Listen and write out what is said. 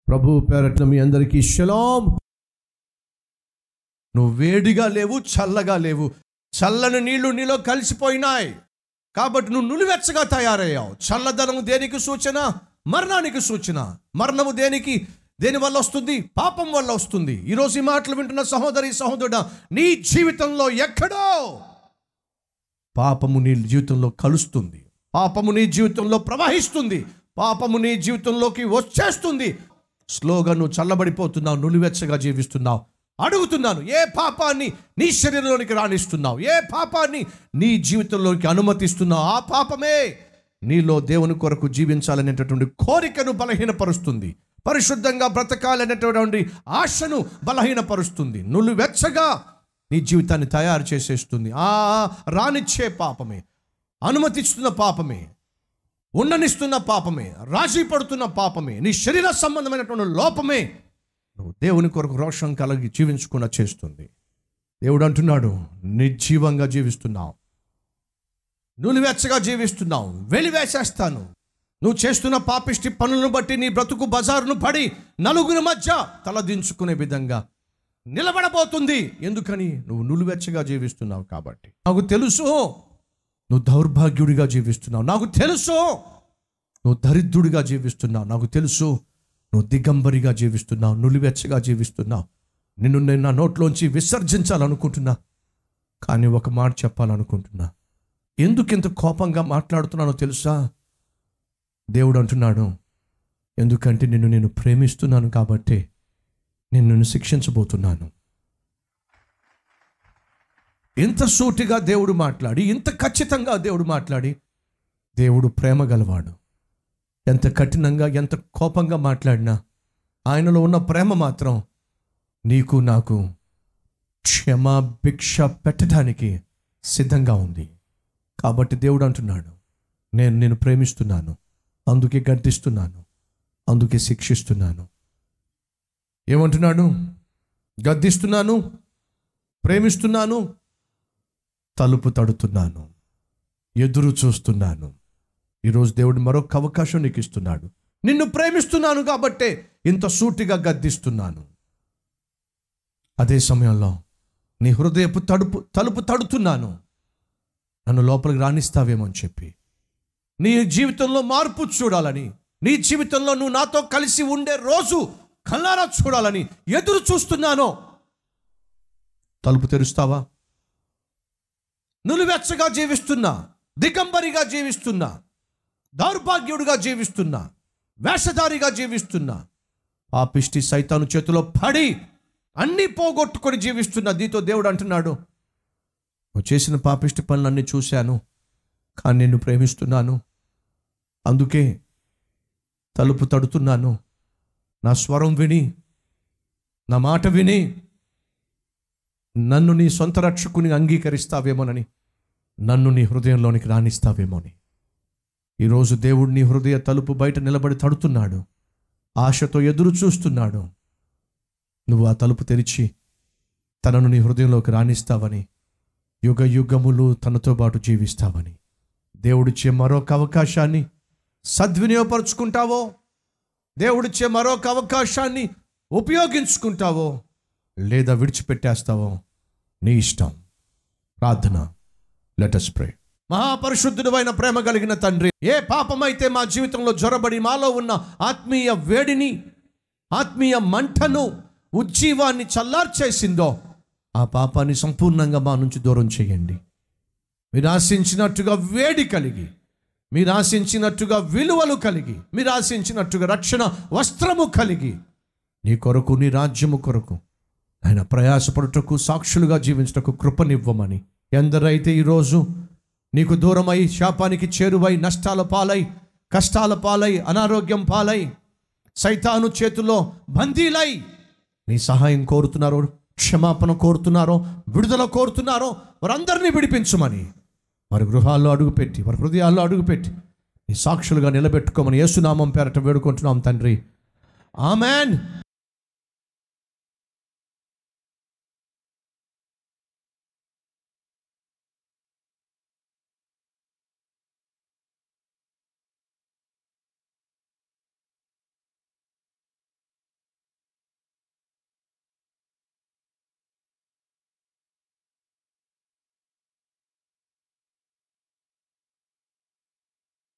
ప్రభు పేరట్న మీ అందరికీ షలాం నువ్వు వేడిగా లేవు చల్లగా లేవు చల్లని నీళ్లు నీలో కలిసిపోయినాయి కాబట్టి నువ్వు నులివెచ్చగా తయారయ్యావు చల్లదనము దేనికి సూచన మరణానికి సూచన మరణము దేనికి దేని వల్ల వస్తుంది పాపం వల్ల వస్తుంది ఈరోజు ఈ మాటలు వింటున్న సహోదరి సహోదరుడా నీ జీవితంలో ఎక్కడో పాపము నీ జీవితంలో కలుస్తుంది పాపము నీ జీవితంలో ప్రవహిస్తుంది పాపము నీ జీవితంలోకి వచ్చేస్తుంది స్లోగా నువ్వు చల్లబడిపోతున్నావు నులివెచ్చగా జీవిస్తున్నావు అడుగుతున్నాను ఏ పాపాన్ని నీ శరీరంలోనికి రాణిస్తున్నావు ఏ పాపాన్ని నీ జీవితంలోకి అనుమతిస్తున్నావు ఆ పాపమే నీలో దేవుని కొరకు జీవించాలనేటటువంటి కోరికను బలహీనపరుస్తుంది పరిశుద్ధంగా బ్రతకాలనేటటువంటి ఆశను బలహీనపరుస్తుంది నులివెచ్చగా నీ జీవితాన్ని తయారు చేసేస్తుంది ఆ రానిచ్చే పాపమే అనుమతిస్తున్న పాపమే ఉండనిస్తున్న పాపమే రాజీ పడుతున్న పాపమే నీ శరీర సంబంధమైనటువంటి లోపమే నువ్వు దేవుని కొరకు రోషం కలిగి జీవించకుండా చేస్తుంది దేవుడు అంటున్నాడు నిర్జీవంగా జీవిస్తున్నావు నులివెచ్చగా జీవిస్తున్నావు వెలివేసేస్తాను నువ్వు చేస్తున్న పాపిష్టి పనులను బట్టి నీ బ్రతుకు బజారును పడి నలుగురి మధ్య తలదించుకునే విధంగా నిలబడబోతుంది ఎందుకని నువ్వు నులివెచ్చగా జీవిస్తున్నావు కాబట్టి నాకు తెలుసు నువ్వు దౌర్భాగ్యుడిగా జీవిస్తున్నావు నాకు తెలుసు నువ్వు దరిద్రుడిగా జీవిస్తున్నావు నాకు తెలుసు నువ్వు దిగంబరిగా జీవిస్తున్నావు నులివెచ్చగా జీవిస్తున్నావు నిన్ను నేను నా నోట్లోంచి విసర్జించాలనుకుంటున్నా కానీ ఒక మాట చెప్పాలనుకుంటున్నా ఎందుకు ఇంత కోపంగా మాట్లాడుతున్నానో తెలుసా దేవుడు అంటున్నాడు ఎందుకంటే నిన్ను నేను ప్రేమిస్తున్నాను కాబట్టి నేను నిన్ను శిక్షించబోతున్నాను ఇంత సూటిగా దేవుడు మాట్లాడి ఇంత ఖచ్చితంగా దేవుడు మాట్లాడి దేవుడు ప్రేమ గలవాడు ఎంత కఠినంగా ఎంత కోపంగా మాట్లాడినా ఆయనలో ఉన్న ప్రేమ మాత్రం నీకు నాకు క్షమా భిక్ష పెట్టడానికి సిద్ధంగా ఉంది కాబట్టి దేవుడు అంటున్నాడు నేను నేను ప్రేమిస్తున్నాను అందుకే గద్దిస్తున్నాను అందుకే శిక్షిస్తున్నాను ఏమంటున్నాడు గద్దిస్తున్నాను ప్రేమిస్తున్నాను తలుపు తడుతున్నాను ఎదురు చూస్తున్నాను ఈరోజు దేవుడు మరొక అవకాశం నీకు ఇస్తున్నాడు నిన్ను ప్రేమిస్తున్నాను కాబట్టే ఇంత సూటిగా గద్దిస్తున్నాను అదే సమయంలో నీ హృదయపు తడుపు తలుపు తడుతున్నాను నన్ను లోపలికి రాణిస్తావేమో అని చెప్పి నీ జీవితంలో మార్పు చూడాలని నీ జీవితంలో నువ్వు నాతో కలిసి ఉండే రోజు కల్లారా చూడాలని ఎదురు చూస్తున్నాను తలుపు తెరుస్తావా నులివెచ్చగా జీవిస్తున్నా దిగంబరిగా జీవిస్తున్నా దౌర్భాగ్యుడిగా జీవిస్తున్నా వేషధారిగా జీవిస్తున్నా పాపిష్టి సైతాను చేతిలో పడి అన్నీ పోగొట్టుకొని జీవిస్తున్నా దీంతో దేవుడు అంటున్నాడు నువ్వు చేసిన పాపిష్టి పనులన్నీ చూశాను కానీ నిన్ను ప్రేమిస్తున్నాను అందుకే తలుపు తడుతున్నాను నా స్వరం విని నా మాట విని నన్ను నీ సొంత రక్షకుని అంగీకరిస్తావేమోనని నన్ను నీ హృదయంలోనికి రాణిస్తావేమోని ఈరోజు దేవుడు నీ హృదయ తలుపు బయట నిలబడి తడుతున్నాడు ఆశతో ఎదురు చూస్తున్నాడు నువ్వు ఆ తలుపు తెరిచి తనను నీ హృదయంలోకి రాణిస్తావని యుగ యుగములు తనతో పాటు జీవిస్తావని దేవుడిచ్చే మరొక అవకాశాన్ని సద్వినియోగపరుచుకుంటావో దేవుడిచ్చే మరొక అవకాశాన్ని ఉపయోగించుకుంటావో లేదా విడిచిపెట్టేస్తావో నీ ఇష్టం ప్రార్థన లెటస్ ప్రే మహాపరిశుద్ధుడైన ప్రేమ కలిగిన తండ్రి ఏ పాపమైతే మా జీవితంలో జ్వరబడి మాలో ఉన్న ఆత్మీయ వేడిని ఆత్మీయ మంటను ఉజ్జీవాన్ని చల్లార్చేసిందో ఆ పాపాన్ని సంపూర్ణంగా మా నుంచి దూరం చేయండి మీరు ఆశించినట్టుగా వేడి కలిగి మీరు ఆశించినట్టుగా విలువలు కలిగి మీరు ఆశించినట్టుగా రక్షణ వస్త్రము కలిగి నీ కొరకు నీ రాజ్యము కొరకు ఆయన ప్రయాసపడుటకు సాక్షులుగా జీవించటకు కృపనివ్వమని ఎందరైతే ఈరోజు నీకు దూరమై శాపానికి చేరువై నష్టాల పాలై కష్టాల పాలై అనారోగ్యం పాలై సైతాను చేతుల్లో బందీలై నీ సహాయం కోరుతున్నారో క్షమాపణ కోరుతున్నారో విడుదల కోరుతున్నారో వారందరినీ విడిపించమని వారి గృహాల్లో అడుగుపెట్టి వారి హృదయాల్లో అడుగుపెట్టి నీ సాక్షులుగా నిలబెట్టుకోమని యేసునామం పేరట వేడుకుంటున్నాం తండ్రి ఆమెన్